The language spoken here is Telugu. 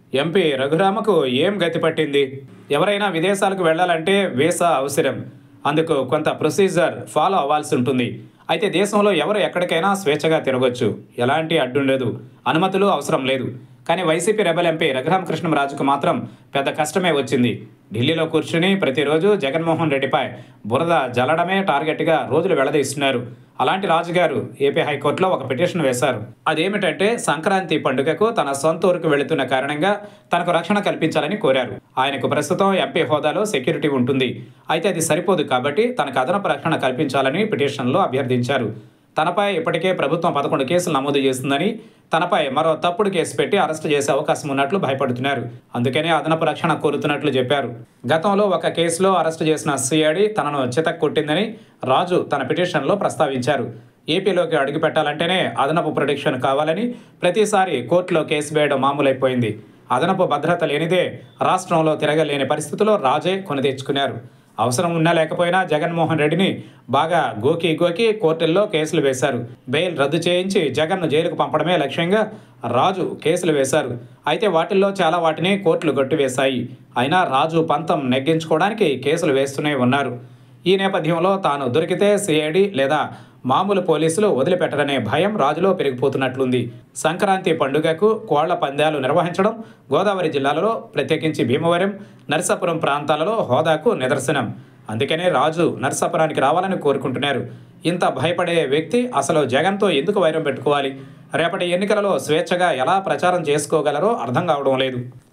ఎంపీ రఘురామకు ఏం గతి పట్టింది ఎవరైనా విదేశాలకు వెళ్ళాలంటే వీసా అవసరం అందుకు కొంత ప్రొసీజర్ ఫాలో అవ్వాల్సి ఉంటుంది అయితే దేశంలో ఎవరు ఎక్కడికైనా స్వేచ్ఛగా తిరగొచ్చు ఎలాంటి అడ్డుండదు అనుమతులు అవసరం లేదు కానీ వైసీపీ రెబల్ ఎంపీ రఘురామకృష్ణంరాజుకు మాత్రం పెద్ద కష్టమే వచ్చింది ఢిల్లీలో కూర్చుని ప్రతిరోజు జగన్మోహన్ రెడ్డిపై బురద జల్లడమే టార్గెట్గా రోజులు వెళ్లదీస్తున్నారు అలాంటి రాజుగారు ఏపీ హైకోర్టులో ఒక పిటిషన్ వేశారు అదేమిటంటే సంక్రాంతి పండుగకు తన సొంత ఊరికి వెళుతున్న కారణంగా తనకు రక్షణ కల్పించాలని కోరారు ఆయనకు ప్రస్తుతం ఎంపీ హోదాలో సెక్యూరిటీ ఉంటుంది అయితే అది సరిపోదు కాబట్టి తనకు అదనపు రక్షణ కల్పించాలని పిటిషన్లో అభ్యర్థించారు తనపై ఇప్పటికే ప్రభుత్వం పదకొండు కేసులు నమోదు చేస్తుందని తనపై మరో తప్పుడు కేసు పెట్టి అరెస్టు చేసే అవకాశం ఉన్నట్లు భయపడుతున్నారు అందుకనే అదనపు రక్షణ కోరుతున్నట్లు చెప్పారు గతంలో ఒక కేసులో అరెస్టు చేసిన సిఐడి తనను చితక్ కొట్టిందని రాజు తన పిటిషన్లో ప్రస్తావించారు ఏపీలోకి అడుగు పెట్టాలంటేనే అదనపు ప్రొటెక్షన్ కావాలని ప్రతిసారి కోర్టులో కేసు వేయడం మామూలైపోయింది అదనపు భద్రత లేనిదే రాష్ట్రంలో తిరగలేని పరిస్థితిలో రాజే కొని తెచ్చుకున్నారు అవసరం ఉన్నా లేకపోయినా జగన్మోహన్ రెడ్డిని బాగా గోకి గోకి కోర్టుల్లో కేసులు వేశారు బెయిల్ రద్దు చేయించి జగన్ను జైలుకు పంపడమే లక్ష్యంగా రాజు కేసులు వేశారు అయితే వాటిల్లో చాలా వాటిని కోర్టులు కొట్టివేశాయి అయినా రాజు పంతం నెగ్గించుకోవడానికి కేసులు వేస్తూనే ఉన్నారు ఈ నేపథ్యంలో తాను దొరికితే సిఐడి లేదా మామూలు పోలీసులు వదిలిపెట్టరనే భయం రాజులో పెరిగిపోతున్నట్లుంది సంక్రాంతి పండుగకు కోళ్ల పందాలు నిర్వహించడం గోదావరి జిల్లాలలో ప్రత్యేకించి భీమవరం నరసాపురం ప్రాంతాలలో హోదాకు నిదర్శనం అందుకనే రాజు నరసాపురానికి రావాలని కోరుకుంటున్నారు ఇంత భయపడే వ్యక్తి అసలు జగన్తో ఎందుకు వైరం పెట్టుకోవాలి రేపటి ఎన్నికలలో స్వేచ్ఛగా ఎలా ప్రచారం చేసుకోగలరో అర్థం కావడం లేదు